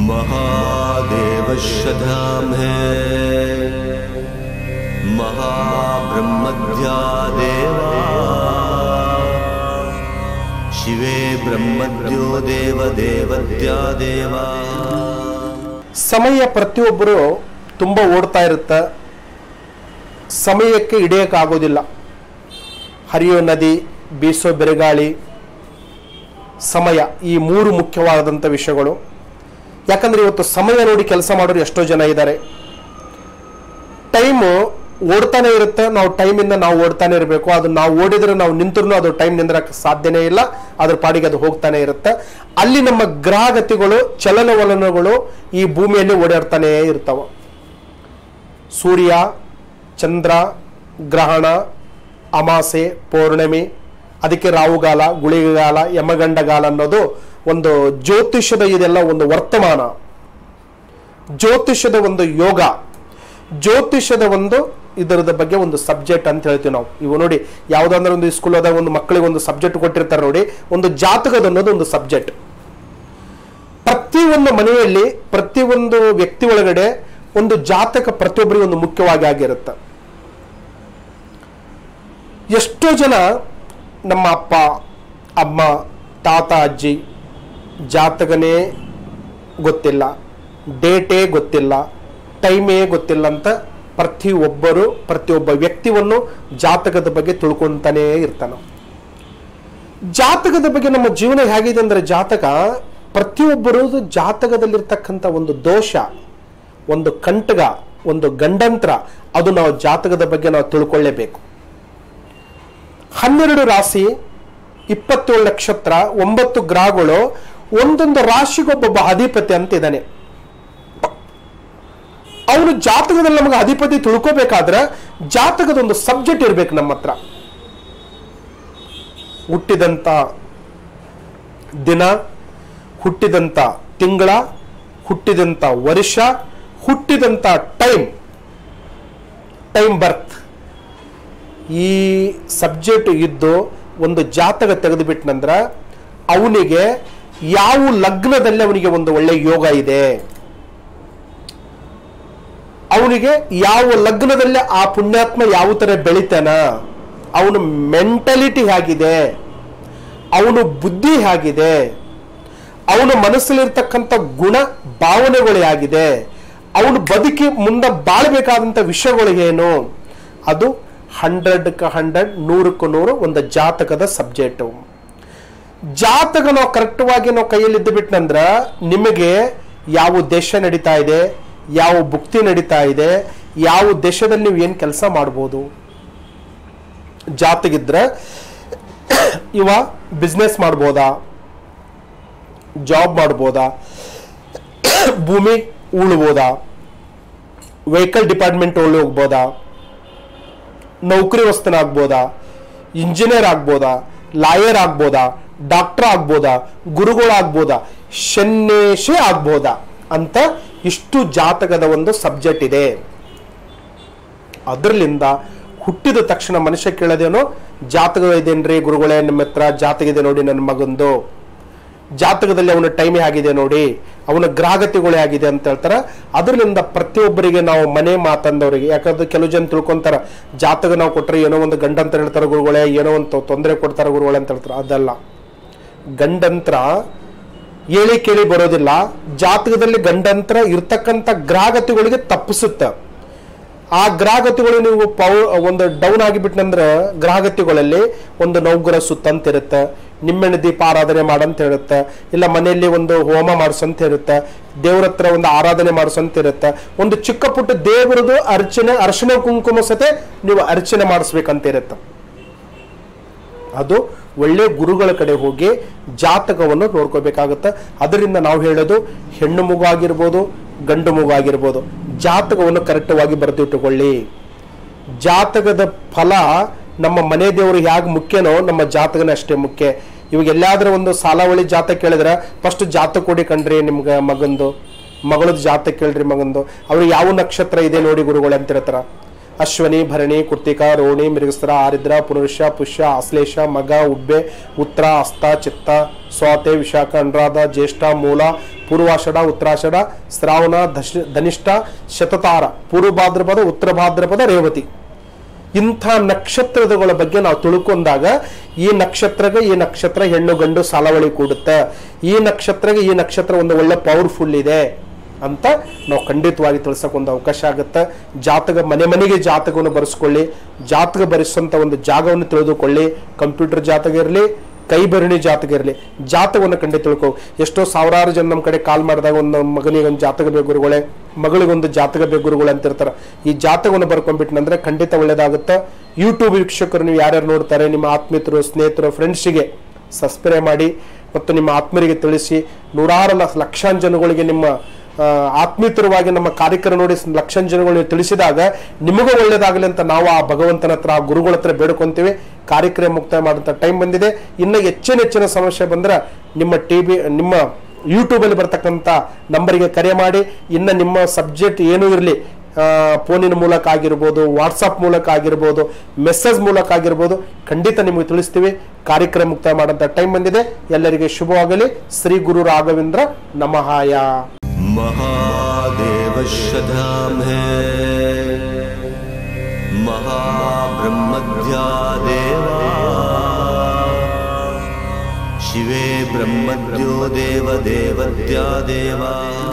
महादेव शधाम है महाब्रह्मद्या देवा शिवे ब्रह्मद्यो देव देवद्या देवा ಸಮಯ ಪ್ರತಿಯೊಬ್ಬರು ತುಂಬ ಓಡ್ತಾ ಇರುತ್ತೆ ಸಮಯಕ್ಕೆ ಹಿಡಿಯೋಕ್ಕಾಗೋದಿಲ್ಲ ಹರಿಯೋ ನದಿ ಬೀಸೋ ಬೆರಗಾಳಿ ಸಮಯ ಈ ಮೂರು ಮುಖ್ಯವಾದಂಥ ವಿಷಯಗಳು ಯಾಕಂದ್ರೆ ಇವತ್ತು ಸಮಯ ನೋಡಿ ಕೆಲಸ ಮಾಡೋರು ಎಷ್ಟೋ ಜನ ಇದ್ದಾರೆ ಟೈಮು ಓಡ್ತಾನೆ ಇರುತ್ತೆ ನಾವು ಟೈಮಿಂದ ನಾವು ಓಡ್ತಾನೆ ಇರಬೇಕು ಅದು ನಾವು ಓಡಿದ್ರೆ ನಾವು ನಿಂತರೂ ಅದು ಟೈಮ್ ನಿಂದ್ರಕ್ಕೆ ಸಾಧ್ಯನೇ ಇಲ್ಲ ಅದ್ರ ಪಾಡಿಗೆ ಅದು ಹೋಗ್ತಾನೆ ಇರುತ್ತೆ ಅಲ್ಲಿ ನಮ್ಮ ಗ್ರಹಗತಿಗಳು ಚಲನವಲನಗಳು ಈ ಭೂಮಿಯಲ್ಲಿ ಓಡಾಡ್ತಾನೇ ಇರ್ತಾವ ಸೂರ್ಯ ಚಂದ್ರ ಗ್ರಹಣ ಅಮಾಸೆ ಪೌರ್ಣಮಿ ಅದಕ್ಕೆ ರಾಹುಗಾಲ ಗುಳಿಗಾಲ ಯಮಗಂಡಗಾಲ ಅನ್ನೋದು ಒಂದು ಜ್ಯೋತಿಷದ ಇದೆಲ್ಲ ಒಂದು ವರ್ತಮಾನ ಜ್ಯೋತಿಷದ ಒಂದು ಯೋಗ ಜ್ಯೋತಿಷದ ಒಂದು ಇದರದ ಬಗ್ಗೆ ಒಂದು ಸಬ್ಜೆಕ್ಟ್ ಅಂತ ಹೇಳ್ತೀವಿ ನಾವು ಇವು ನೋಡಿ ಯಾವುದಾದ್ರೆ ಒಂದು ಸ್ಕೂಲ್ ಹೋದಾಗ ಒಂದು ಮಕ್ಕಳಿಗೆ ಒಂದು ಸಬ್ಜೆಕ್ಟ್ ಕೊಟ್ಟಿರ್ತಾರೆ ನೋಡಿ ಒಂದು ಜಾತಕದ ಅನ್ನೋದು ಒಂದು ಸಬ್ಜೆಕ್ಟ್ ಪ್ರತಿಯೊಂದು ಮನೆಯಲ್ಲಿ ಪ್ರತಿಯೊಂದು ವ್ಯಕ್ತಿ ಒಳಗಡೆ ಒಂದು ಜಾತಕ ಪ್ರತಿಯೊಬ್ಬರಿಗೆ ಒಂದು ಮುಖ್ಯವಾಗಿ ಆಗಿರುತ್ತೆ ಎಷ್ಟೋ ಜನ ನಮ್ಮ ಅಪ್ಪ ಅಮ್ಮ ತಾತ ಅಜ್ಜಿ ಜಾತಕನೇ ಗೊತ್ತಿಲ್ಲ ಡೇಟೇ ಗೊತ್ತಿಲ್ಲ ಟೈಮೇ ಗೊತ್ತಿಲ್ಲ ಅಂತ ಪ್ರತಿಯೊಬ್ಬರು ಪ್ರತಿಯೊಬ್ಬ ವ್ಯಕ್ತಿಯನ್ನು ಜಾತಕದ ಬಗ್ಗೆ ತಿಳ್ಕೊಂತಾನೇ ಇರ್ತಾನೆ ಜಾತಕದ ಬಗ್ಗೆ ನಮ್ಮ ಜೀವನ ಹೇಗಿದೆ ಅಂದರೆ ಜಾತಕ ಪ್ರತಿಯೊಬ್ಬರು ಜಾತಕದಲ್ಲಿರ್ತಕ್ಕಂಥ ಒಂದು ದೋಷ ಒಂದು ಕಂಟಗ ಒಂದು ಗಂಡಂತ್ರ ಅದು ನಾವು ಜಾತಕದ ಬಗ್ಗೆ ನಾವು ತಿಳ್ಕೊಳ್ಳೇಬೇಕು ಹನ್ನೆರಡು ರಾಶಿ ಇಪ್ಪತ್ತೇಳು ನಕ್ಷತ್ರ ಒಂಬತ್ತು ಗ್ರಹಗಳು ಒಂದೊಂದು ರಾಶಿಗೊಬ್ಬೊಬ್ಬ ಅಧಿಪತಿ ಅಂತ ಇದ್ದಾನೆ ಅವನು ಜಾತಕದಲ್ಲಿ ನಮಗೆ ಅಧಿಪತಿ ತಿಳ್ಕೋಬೇಕಾದ್ರೆ ಜಾತಕದ ಒಂದು ಸಬ್ಜೆಕ್ಟ್ ಇರ್ಬೇಕು ನಮ್ಮ ಹತ್ರ ಹುಟ್ಟಿದಂಥ ದಿನ ಹುಟ್ಟಿದಂಥ ತಿಂಗಳ ಹುಟ್ಟಿದಂಥ ವರ್ಷ ಹುಟ್ಟಿದಂಥ ಟೈಮ್ ಟೈಮ್ ಬರ್ತ್ ಈ ಸಬ್ಜೆಕ್ಟ್ ಇದ್ದು ಒಂದು ಜಾತಕ ತೆಗೆದುಬಿಟ್ನಂದ್ರ ಅವನಿಗೆ ಯಾವ ಲಗ್ನದಲ್ಲಿ ಅವನಿಗೆ ಒಂದು ಒಳ್ಳೆ ಯೋಗ ಇದೆ ಅವನಿಗೆ ಯಾವ ಲಗ್ನದಲ್ಲಿ ಆ ಪುಣ್ಯಾತ್ಮ ಯಾವ ತರ ಬೆಳಿತಾನ ಅವನ ಮೆಂಟಲಿಟಿ ಹೇಗಿದೆ ಅವನು ಬುದ್ಧಿ ಹೇಗಿದೆ ಅವನ ಮನಸ್ಸಲ್ಲಿರ್ತಕ್ಕಂಥ ಗುಣ ಭಾವನೆಗಳು ಹೇಗಿದೆ ಅವನು ಬದುಕಿ ಮುಂದೆ ಬಾಳ್ಬೇಕಾದಂಥ ವಿಷಯಗಳು ಏನು ಅದು ಹಂಡ್ರೆಡ್ಕ್ಕೆ ಹಂಡ್ರೆಡ್ ನೂರಕ್ಕೂ ನೂರು ಒಂದು ಜಾತಕದ ಸಬ್ಜೆಕ್ಟು ಜಾತಕ ನಾವು ಕರೆಕ್ಟವಾಗಿ ನಾವು ಕೈಯಲ್ಲಿ ಇದ್ದು ಬಿಟ್ನಂದ್ರ ನಿಮಗೆ ಯಾವ ದೇಶ ನಡೀತಾ ಇದೆ ಯಾವ ಭುಕ್ತಿ ನಡೀತಾ ಇದೆ ಯಾವ ದೇಶದಲ್ಲಿ ನೀವು ಏನು ಕೆಲಸ ಮಾಡ್ಬೋದು ಜಾತಗಿದ್ರೆ ಇವ ಬಿಸ್ನೆಸ್ ಮಾಡ್ಬೋದಾ ಜಾಬ್ ಮಾಡ್ಬೋದಾ ಭೂಮಿ ಉಳ್ಬೋದಾ ವೆಹಿಕಲ್ ಡಿಪಾರ್ಟ್ಮೆಂಟ್ ಒಳ್ಳೆ ಹೋಗ್ಬೋದಾ ನೌಕರಿ ವಸ್ತನ ಆಗ್ಬೋದಾ ಇಂಜಿನಿಯರ್ ಆಗ್ಬೋದಾ ಲಾಯರ್ ಆಗ್ಬೋದಾ ಡಾಕ್ಟರ್ ಆಗ್ಬೋದಾ ಗುರುಗಳಾಗ್ಬೋದಾ ಶನ್ನೇಶೇ ಆಗ್ಬೋದಾ ಅಂತ ಇಷ್ಟು ಜಾತಕದ ಒಂದು ಸಬ್ಜೆಕ್ಟ್ ಇದೆ ಅದರಲ್ಲಿಂದ ಹುಟ್ಟಿದ ತಕ್ಷಣ ಮನುಷ್ಯ ಕೇಳೋದೇನೋ ಜಾತಕ ಇದೇನ್ರಿ ಗುರುಗಳೇ ನಿಮ್ಮ ಹತ್ರ ಜಾತಕ ಇದೆ ನೋಡಿ ನನ್ನ ಮಗಂದು ಜಾತಕದಲ್ಲಿ ಅವನ ಟೈಮೇ ಆಗಿದೆ ನೋಡಿ ಅವನ ಗ್ರಾಹಕತೆಗಳೇ ಆಗಿದೆ ಅಂತ ಹೇಳ್ತಾರೆ ಅದರಿಂದ ಪ್ರತಿಯೊಬ್ಬರಿಗೆ ನಾವು ಮನೆ ಮಾತಂದವರಿಗೆ ಯಾಕಂದ್ರೆ ಕೆಲವು ಜನ ತಿಳ್ಕೊಂತಾರ ಜಾತಕ ನಾವು ಕೊಟ್ಟರೆ ಏನೋ ಒಂದು ಗಂಡಂತರ ಹೇಳ್ತಾರೆ ಗುರುಗಳೇ ಏನೋ ಒಂದು ತೊಂದರೆ ಕೊಡ್ತಾರೆ ಗುರುಗಳೇ ಅಂತ ಹೇಳ್ತಾರೆ ಅದಲ್ಲ ಗಂಡಂತ್ರ ಹೇಳಿ ಕೇಳಿ ಬರೋದಿಲ್ಲ ಜಾತಕದಲ್ಲಿ ಗಂಡಂತ್ರ ಇರ್ತಕ್ಕಂಥ ಗ್ರಾಹಕತೆಗಳಿಗೆ ತಪ್ಪಿಸುತ್ತೆ ಆ ಗ್ರಹಗತಿಗಳು ನೀವು ಪೌ ಒಂದು ಡೌನ್ ಆಗಿಬಿಟ್ನಂದ್ರೆ ಗ್ರಹಗತಿಗಳಲ್ಲಿ ಒಂದು ನೌಗ್ರ ಸುತ್ತಂತ ಇರುತ್ತೆ ನಿಮ್ಮೆಣ್ಣೆ ದೀಪ ಆರಾಧನೆ ಮಾಡಂತ ಇರುತ್ತೆ ಇಲ್ಲ ಮನೆಯಲ್ಲಿ ಒಂದು ಹೋಮ ಮಾಡಿಸಂತ ಇರುತ್ತೆ ದೇವ್ರ ಹತ್ರ ಒಂದು ಆರಾಧನೆ ಮಾಡಿಸಂತ ಇರುತ್ತೆ ಒಂದು ಚಿಕ್ಕ ಪುಟ್ಟ ದೇವರದು ಅರ್ಚನೆ ಅರ್ಶನ ಕುಂಕುಮ ಸತೆ ನೀವು ಅರ್ಚನೆ ಮಾಡಿಸ್ಬೇಕಂತ ಇರುತ್ತೆ ಅದು ಒಳ್ಳೆ ಗುರುಗಳ ಕಡೆ ಹೋಗಿ ಜಾತಕವನ್ನು ನೋಡ್ಕೋಬೇಕಾಗುತ್ತೆ ಅದರಿಂದ ನಾವು ಹೇಳೋದು ಹೆಣ್ಣು ಮಗು ಆಗಿರ್ಬೋದು ಗಂಡು ಮಗು ಆಗಿರ್ಬೋದು ಜಾತಕವನ್ನು ಕರೆಕ್ಟವಾಗಿ ಬರೆದಿಟ್ಟುಕೊಳ್ಳಿ ಜಾತಕದ ಫಲ ನಮ್ಮ ಮನೆ ದೇವರು ಹೇಗೆ ಮುಖ್ಯನೋ ನಮ್ಮ ಜಾತಕನೇ ಅಷ್ಟೇ ಮುಖ್ಯ ಇವಾಗ ಎಲ್ಲಾದ್ರೂ ಒಂದು ಸಾಲಾವಳಿ ಜಾತಕ ಕೇಳಿದ್ರೆ ಫಸ್ಟ್ ಜಾತಕ ಕೊಡಿ ಕಣ್ರಿ ನಿಮ್ಗೆ ಮಗಂದು ಮಗಳದ್ದು ಜಾತಕ ಕೇಳ್ರಿ ಮಗಂದು ಅವ್ರಿಗೆ ಯಾವ ನಕ್ಷತ್ರ ಇದೆ ನೋಡಿ ಗುರುಗಳು ಅಂತ ಹೇಳ್ತಾರ ಅಶ್ವನಿ ಭರಣಿ ಕೃತಿಕ ರೋಣಿ ಮೃಗಸ್ತ್ರ ಆರಿದ್ರ ಪುರುಷ ಪುಷ್ಯ ಆಶ್ಲೇಷ ಮಗ ಉಬ್ಬೆ ಉತ್ತರ ಹಸ್ತ ಚಿತ್ತ ಸ್ವಾತೆ ವಿಶಾಖ ಅನುರಾಧ ಜ್ಯೇಷ್ಠ ಮೂಲ ಪೂರ್ವಾಷಾಢ ಉತ್ತರಾಷಾಢ ಶ್ರಾವಣ ದಶ ಧನಿಷ್ಠ ಶತತಾರ ಪೂರ್ವ ಭಾದ್ರಪದ ಉತ್ತರ ಭಾದ್ರಪದ ರೇವತಿ ಇಂಥ ನಕ್ಷತ್ರಗಳ ಬಗ್ಗೆ ನಾವು ತಿಳ್ಕೊಂಡಾಗ ಈ ನಕ್ಷತ್ರಗೆ ಈ ನಕ್ಷತ್ರ ಹೆಣ್ಣು ಗಂಡು ಸಾಲವಳಿ ಕೂಡುತ್ತೆ ಈ ನಕ್ಷತ್ರಗೆ ಈ ನಕ್ಷತ್ರ ಒಂದು ಒಳ್ಳೆ ಪವರ್ಫುಲ್ ಇದೆ ಅಂತ ನಾವು ಖಂಡಿತವಾಗಿ ತಿಳ್ಸಕ್ ಒಂದು ಅವಕಾಶ ಆಗುತ್ತೆ ಜಾತಕ ಮನೆ ಮನೆಗೆ ಜಾತಕವನ್ನು ಬರೆಸ್ಕೊಳ್ಳಿ ಜಾತಕ ಬರೆಸುವಂತ ಒಂದು ಜಾಗವನ್ನು ತಿಳಿದುಕೊಳ್ಳಿ ಕಂಪ್ಯೂಟರ್ ಜಾತಕ ಇರಲಿ ಕೈ ಬರಣಿ ಜಾತಕ ಇರಲಿ ಜಾತಕವನ್ನು ಖಂಡಿತ ತಿಳ್ಕೊ ಎಷ್ಟೋ ಸಾವಿರಾರು ಜನ ನಮ್ಮ ಕಡೆ ಕಾಲ್ ಮಾಡಿದಾಗ ಒಂದು ನಮ್ಮ ಮಗನಿಗೆ ಒಂದು ಜಾತಕ ಬೇಕು ಗುರುಗಳೇ ಮಗಳಿಗೊಂದು ಜಾತಕ ಬೇಕು ಗುರುಗಳೇ ಅಂತಿರ್ತಾರೆ ಈ ಜಾತಕವನ್ನು ಬರ್ಕೊಂಡ್ಬಿಟ್ನಂದ್ರೆ ಖಂಡಿತ ಒಳ್ಳೇದಾಗುತ್ತೆ ಯೂಟ್ಯೂಬ್ ವೀಕ್ಷಕರು ನೀವು ಯಾರ್ಯಾರು ನೋಡ್ತಾರೆ ನಿಮ್ಮ ಆತ್ಮೀಯರು ಸ್ನೇಹಿತರು ಫ್ರೆಂಡ್ಸಿಗೆ ಸಬ್ಸ್ಕ್ರೈಬ್ ಮಾಡಿ ಮತ್ತು ನಿಮ್ಮ ಆತ್ಮೀಯರಿಗೆ ತಿಳಿಸಿ ನೂರಾರು ಲಕ್ಷ ಲಕ್ಷಾಂತರ ಜನಗಳಿಗೆ ನಿಮ್ಮ ಆ, ಆತ್ಮೀಯತರವಾಗಿ ನಮ್ಮ ಕಾರ್ಯಕ್ರಮ ನೋಡಿ ಲಕ್ಷಾಂತರ ಜನಗಳು ನೀವು ತಿಳಿಸಿದಾಗ ನಿಮಗೂ ಒಳ್ಳೇದಾಗಲಿ ಅಂತ ನಾವು ಆ ಭಗವಂತನ ಹತ್ರ ಆ ಗುರುಗಳ ಹತ್ರ ಬೇಡ್ಕೊಂತೀವಿ ಕಾರ್ಯಕ್ರಮ ಮುಕ್ತಾಯ ಮಾಡುವಂಥ ಟೈಮ್ ಬಂದಿದೆ ಇನ್ನು ಹೆಚ್ಚಿನ ಹೆಚ್ಚಿನ ಸಮಸ್ಯೆ ಬಂದ್ರೆ ನಿಮ್ಮ ಟಿ ವಿ ನಿಮ್ಮ ಯೂಟ್ಯೂಬಲ್ಲಿ ಬರ್ತಕ್ಕಂಥ ನಂಬರಿಗೆ ಕರೆ ಮಾಡಿ ಇನ್ನು ನಿಮ್ಮ ಸಬ್ಜೆಕ್ಟ್ ಏನೂ ಇರಲಿ ಫೋನಿನ ಮೂಲಕ ಆಗಿರ್ಬೋದು ವಾಟ್ಸಪ್ ಮೂಲಕ ಆಗಿರ್ಬೋದು ಮೆಸೇಜ್ ಮೂಲಕ ಆಗಿರ್ಬೋದು ಖಂಡಿತ ನಿಮಗೆ ತಿಳಿಸ್ತೀವಿ ಕಾರ್ಯಕ್ರಮ ಮುಕ್ತಾಯ ಮಾಡೋಂಥ ಟೈಮ್ ಬಂದಿದೆ ಎಲ್ಲರಿಗೆ ಶುಭವಾಗಲಿ ಶ್ರೀ ಗುರು ರಾಘವೇಂದ್ರ ನಮಹಾಯ महादेव शधाम है महाब्रह्मद्या देवा शिवे ब्रह्मद्यो देव देवद्या देवा